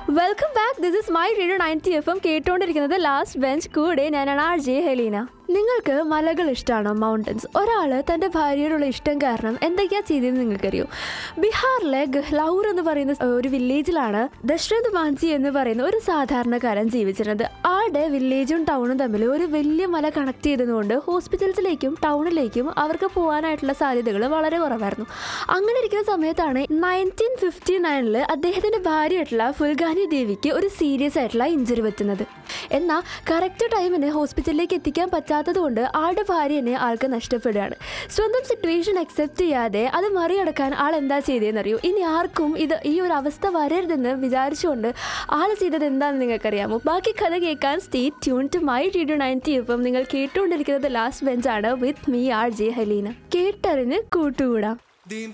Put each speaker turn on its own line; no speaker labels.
welcome back this is my radio ninety F M കേട്ടുകൊണ്ടിരിക്കുന്നത് last bench കൂടെ ഞാനാണ് R J Helena നിങ്ങൾക്ക് മലകൾ ഇഷ്ടമാണോ മൗണ്ടൻസ് ഒരാൾ തൻ്റെ ഭാര്യയോടുള്ള ഇഷ്ടം കാരണം എന്തൊക്കെയാ ചെയ്തതെന്ന് നിങ്ങൾക്കറിയോ ബീഹാറിലെ ഗഹ്ലൗർ എന്ന് പറയുന്ന ഒരു വില്ലേജിലാണ് ദശരഥ് മാഞ്ചി എന്ന് പറയുന്ന ഒരു സാധാരണക്കാരൻ ജീവിച്ചിരുന്നത് ആളുടെ വില്ലേജും ടൗണും തമ്മിൽ ഒരു വലിയ മല കണക്ട് ചെയ്തതുകൊണ്ട് ഹോസ്പിറ്റൽസിലേക്കും ടൗണിലേക്കും അവർക്ക് പോകാനായിട്ടുള്ള സാധ്യതകൾ വളരെ കുറവായിരുന്നു അങ്ങനെ ഇരിക്കുന്ന സമയത്താണ് നയൻറ്റീൻ ഫിഫ്റ്റി നയനിൽ അദ്ദേഹത്തിൻ്റെ ഭാര്യയായിട്ടുള്ള ഫുൽഗാനി ദേവിക്ക് ഒരു സീരിയസ് ആയിട്ടുള്ള ഇഞ്ചുറി പറ്റുന്നത് എന്നാൽ കറക്റ്റ് ടൈമിന് ഹോസ്പിറ്റലിലേക്ക് എത്തിക്കാൻ പറ്റാത്തത് കൊണ്ട് ആളുടെ ഭാര്യനെ ആൾക്ക് നഷ്ടപ്പെടുകയാണ് സ്വന്തം സിറ്റുവേഷൻ അക്സെപ്റ്റ് ചെയ്യാതെ അത് മറികടക്കാൻ ആൾ എന്താ ചെയ്തതെന്ന് അറിയൂ ഇനി ആർക്കും ഇത് ഈ ഒരു അവസ്ഥ വരരുതെന്ന് വിചാരിച്ചുകൊണ്ട് ആൾ ചെയ്തത് എന്താണെന്ന് നിങ്ങൾക്കറിയാമോ ബാക്കി കഥ കേൾക്കാൻ stay tune to my radio ninety എഫും നിങ്ങൾ കേട്ടുകൊണ്ടിരിക്കുന്നത് ലാസ്റ്റ് ബെഞ്ചാണ് with me R J Haleena കേട്ടറിഞ്ഞ് കൂട്ടുകൂടാം